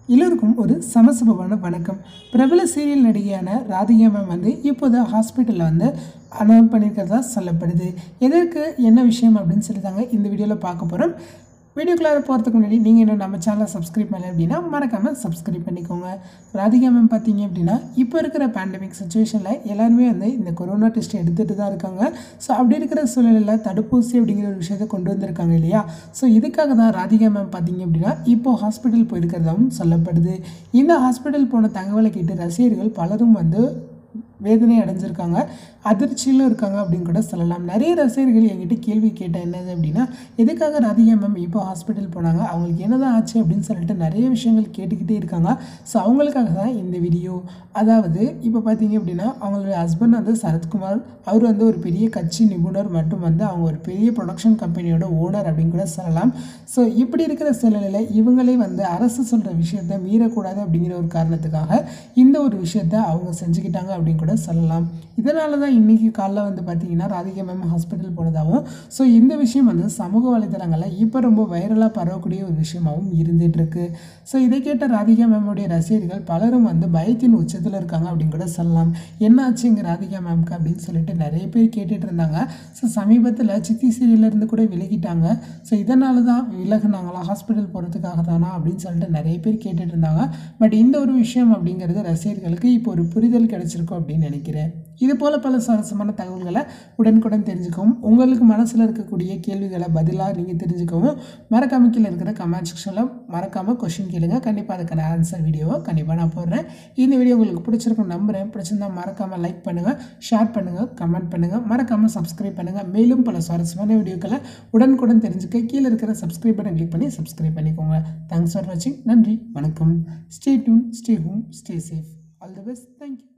எல்லோருக்கும் ஒரு சமசபமான வணக்கம் பிரபல சீரியல் நடிகையான ராதிகா மேம் வந்து இப்போது ஹாஸ்பிட்டலில் வந்து அனௌன்ஸ் பண்ணியிருக்கிறதா சொல்லப்படுது எதற்கு என்ன விஷயம் அப்படின்னு சொல்லி தாங்க இந்த வீடியோவில் பார்க்க போகிறோம் வீடியோக்குள்ளார போகிறதுக்கு முன்னாடி நீங்கள் இன்னும் நம்ம சேனலை சப்ஸ்கிரைப் பண்ணல அப்படின்னா மறக்காமல் சப்ஸ்கிரைப் பண்ணிக்கோங்க ராதிகா மேம் பார்த்தீங்க அப்படின்னா இப்போ இருக்கிற பேண்டமிக் சுச்சுவேஷனில் எல்லாருமே வந்து இந்த கொரோனா டெஸ்ட் எடுத்துகிட்டு தான் இருக்காங்க ஸோ அப்படி இருக்கிற சூழலில் தடுப்பூசி அப்படிங்கிற ஒரு விஷயத்தை கொண்டு வந்திருக்காங்க இல்லையா ஸோ இதுக்காக தான் ராதிகா மேம் பார்த்தீங்க அப்படின்னா இப்போது ஹாஸ்பிட்டல் போயிருக்கிறதாவும் சொல்லப்படுது இந்த ஹாஸ்பிட்டல் போன தகவலை கேட்டு ரசிகர்கள் பலரும் வந்து வேதனை அடைஞ்சிருக்காங்க அதிர்ச்சியிலும் இருக்காங்க அப்படின்னு கூட சொல்லலாம் நிறைய ரசிகர்கள் என்கிட்ட கேள்வி கேட்டேன் என்னது அப்படின்னா எதுக்காக ராதிகா மேம் இப்போ ஹாஸ்பிட்டல் போனாங்க அவங்களுக்கு என்னதான் ஆச்சு அப்படின்னு சொல்லிட்டு நிறைய விஷயங்கள் கேட்டுக்கிட்டே இருக்காங்க ஸோ அவங்களுக்காக தான் இந்த வீடியோ அதாவது இப்போ பார்த்தீங்க அப்படின்னா அவங்களுடைய ஹஸ்பண்ட் வந்து சரத்குமார் அவர் வந்து ஒரு பெரிய கட்சி நிபுணர் மற்றும் வந்து அவங்க ஒரு பெரிய ப்ரொடக்ஷன் கம்பெனியோட ஓனர் அப்படின்னு கூட சொல்லலாம் ஸோ இப்படி இருக்கிற சூழ்நிலையில் இவங்களே வந்து அரசு சொல்கிற விஷயத்த மீறக்கூடாது அப்படிங்கிற ஒரு காரணத்துக்காக இந்த ஒரு விஷயத்த அவங்க செஞ்சுக்கிட்டாங்க அப்படின்னு கூட சொல்லலாம் இதனால தான் இன்றைக்கி காலைல வந்து பார்த்தீங்கன்னா ராதிகா மேம் ஹாஸ்பிட்டல் போனதாகவும் ஸோ இந்த விஷயம் வந்து சமூக வலைதளங்களில் இப்போ ரொம்ப வைரலாக பரவக்கூடிய ஒரு விஷயமாகவும் இருந்துட்டு இருக்கு ஸோ இதை கேட்ட ராதிகா மேமுடைய ரசிகர்கள் பலரும் வந்து பயத்தின் உச்சத்தில் இருக்காங்க அப்படின்னு கூட சொல்லலாம் என்னாச்சு இங்கே ராதிகா மேம்க்கு அப்படின்னு சொல்லிட்டு நிறைய பேர் கேட்டுட்டு இருந்தாங்க ஸோ சமீபத்தில் சித்தி சீரியல்லேருந்து கூட விலகிட்டாங்க ஸோ இதனால தான் விலகுனாங்களா ஹாஸ்பிட்டல் போகிறதுக்காக தானா அப்படின்னு சொல்லிட்டு நிறைய பேர் கேட்டுட்டு இருந்தாங்க பட் இந்த ஒரு விஷயம் அப்படிங்கிறது ரசிகர்களுக்கு இப்போ ஒரு புரிதல் கிடைச்சிருக்கும் அப்படின்னு நினைக்கிறேன் இது போல் பல சுவாரஸ்யமான தகவல்களை உடனுக்குடன் தெரிஞ்சுக்கவும் உங்களுக்கு மனசில் இருக்கக்கூடிய கேள்விகளை பதிலாக நீங்கள் தெரிஞ்சுக்கவும் மறக்காம கீழே இருக்கிற கமெண்ட் செக்ஷனில் மறக்காமல் கொஷின் கேளுங்க கண்டிப்பாக அதுக்கான ஆன்சர் வீடியோவை கண்டிப்பாக நான் போடுறேன் இந்த வீடியோ உங்களுக்கு பிடிச்சிருக்கும் நம்புகிறேன் பிடிச்சிருந்தா மறக்காமல் லைக் பண்ணுங்கள் ஷேர் பண்ணுங்கள் கமெண்ட் பண்ணுங்கள் மறக்காமல் சப்ஸ்கிரைப் பண்ணுங்கள் மேலும் பல சுவாரஸ்யமான வீடியோக்களை உடனுக்குடன் தெரிஞ்சுக்க கீழே இருக்கிற சப்ஸ்கிரைப் பட்டன் கிளிக் பண்ணி சப்ஸ்கிரைப் பண்ணிக்கோங்க தேங்க்ஸ் ஃபார் வாட்சிங் நன்றி வணக்கம் stay tuned stay home stay safe all the best thank you